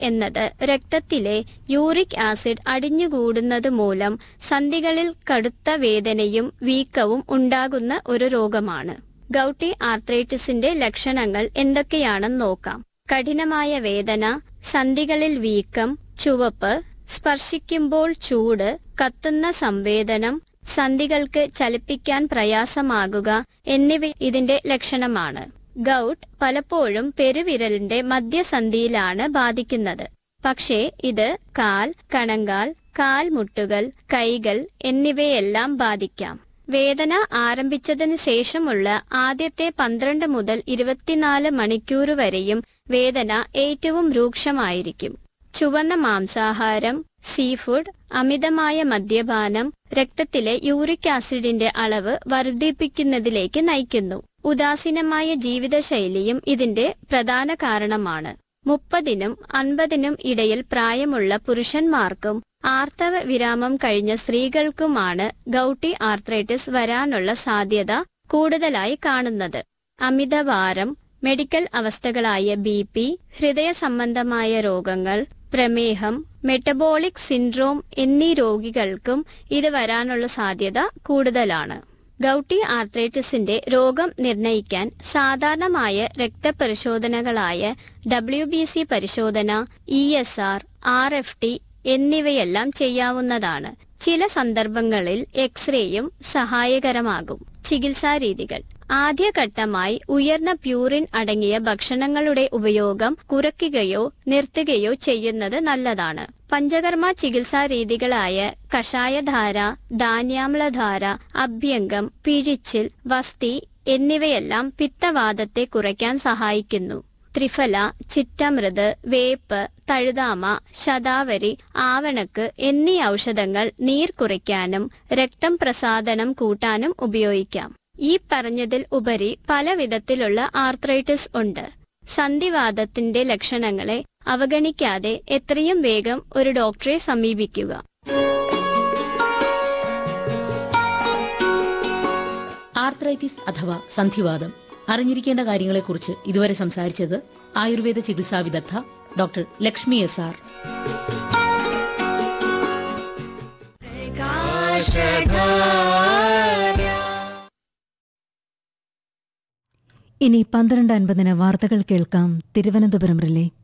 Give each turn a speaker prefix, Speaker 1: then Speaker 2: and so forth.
Speaker 1: എന്നത് രക്തത്തിലെ uric acid അടിഞ്ഞുകൂടുന്നത് മൂലം സന്ധികളിൽ കടുത്ത വേദനയും വീക്കവും ഉണ്ടാകുന്ന ഒരു രോഗമാണ് ഗൗട്ടി ആർത്രൈറ്റിസിന്റെ ലക്ഷണങ്ങൾ എന്തൊക്കെയാണെന്ന് നോക്കാം കഠിനമായ വേദന സന്ധികളിൽ വീക്കം ചുവപ്പ് സ്പർശിക്കുമ്പോൾ ചൂട് കത്തുന്ന സംവേദനം സന്ധികൾക്ക് ചലിപ്പിക്കാൻ പ്രയാസമാകുക എന്നിവ ഇതിന്റെ ലക്ഷണമാണ് ഗൗട്ട് പലപ്പോഴും പെരുവിരലിന്റെ മധ്യസന്ധിയിലാണ് ബാധിക്കുന്നത് പക്ഷേ ഇത് കാൽ കണങ്കാൽ കാൽമുട്ടുകൾ കൈകൾ എന്നിവയെല്ലാം ബാധിക്കാം വേദന ആരംഭിച്ചതിന് ശേഷമുള്ള ആദ്യത്തെ പന്ത്രണ്ട് മുതൽ ഇരുപത്തിനാല് മണിക്കൂർ വരെയും വേദന ഏറ്റവും രൂക്ഷമായിരിക്കും ചുവന്ന മാംസാഹാരം സീഫുഡ് അമിതമായ മദ്യപാനം രക്തത്തിലെ യൂറിക് ആസിഡിന്റെ അളവ് വർദ്ധിപ്പിക്കുന്നതിലേക്ക് നയിക്കുന്നു ഉദാസീനമായ ജീവിതശൈലിയും ഇതിന്റെ പ്രധാന കാരണമാണ് മുപ്പതിനും അൻപതിനും ഇടയിൽ പ്രായമുള്ള പുരുഷന്മാർക്കും ആർത്തവ വിരാമം കഴിഞ്ഞ സ്ത്രീകൾക്കുമാണ് ഗൗട്ടി ആർത്രൈറ്റിസ് വരാനുള്ള സാധ്യത കൂടുതലായി കാണുന്നത് അമിതഭാരം മെഡിക്കൽ അവസ്ഥകളായ ബി പി ഹൃദയ സംബന്ധമായ രോഗങ്ങൾ പ്രമേഹം മെറ്റബോളിക് സിൻഡ്രോം എന്നീ രോഗികൾക്കും ഇത് വരാനുള്ള സാധ്യത കൂടുതലാണ് ഗൗട്ടി ആർത്രൈറ്റിസിന്റെ രോഗം നിർണയിക്കാൻ സാധാരണമായ രക്തപരിശോധനകളായ ഡബ്ല്യു ബി സി പരിശോധന E S R R F T എന്നിവയെല്ലാം ചെയ്യാവുന്നതാണ് ചില സന്ദർഭങ്ങളിൽ എക്സ്റേയും സഹായകരമാകും ചികിത്സാരീതികൾ ആദ്യഘട്ടമായി ഉയർന്ന പ്യൂറിൻ അടങ്ങിയ ഭക്ഷണങ്ങളുടെ ഉപയോഗം കുറയ്ക്കുകയോ നിർത്തുകയോ ചെയ്യുന്നത് നല്ലതാണ് പഞ്ചകർമ്മ ചികിത്സാ രീതികളായ കഷായധാര ധാന്യാമ്ലധാര അഭ്യംഗം പിഴിച്ചിൽ വസ്തി എന്നിവയെല്ലാം പിത്തവാദത്തെ കുറയ്ക്കാൻ സഹായിക്കുന്നു ത്രിഫല ചിറ്റമൃത് വേപ്പ് തഴുതാമ ശതാവരി ആവണക്ക് എന്നീ ഔഷധങ്ങൾ നീർ കുറയ്ക്കാനും രക്തം പ്രസാദനം കൂട്ടാനും ഉപയോഗിക്കാം ഈ പറഞ്ഞതിൽ ഉപരി പല വിധത്തിലുള്ള ആർത്രൈറ്റിസ് ഉണ്ട് സന്ധിവാദത്തിന്റെ ലക്ഷണങ്ങളെ അവഗണിക്കാതെ എത്രയും വേഗം ഒരു ഡോക്ടറെ സമീപിക്കുക
Speaker 2: ആർത്രൈറ്റിസ് അഥവാ സന്ധിവാദം അറിഞ്ഞിരിക്കേണ്ട കാര്യങ്ങളെക്കുറിച്ച് ഇതുവരെ സംസാരിച്ചത് ആയുർവേദ ചികിത്സാ വിദഗ്ധ ഡോക്ടർ ലക്ഷ്മി എസ് ആർ
Speaker 3: ഇനി പന്ത്രണ്ട് അൻപതിന് വാർത്തകൾ കേൾക്കാം തിരുവനന്തപുരം റിലേ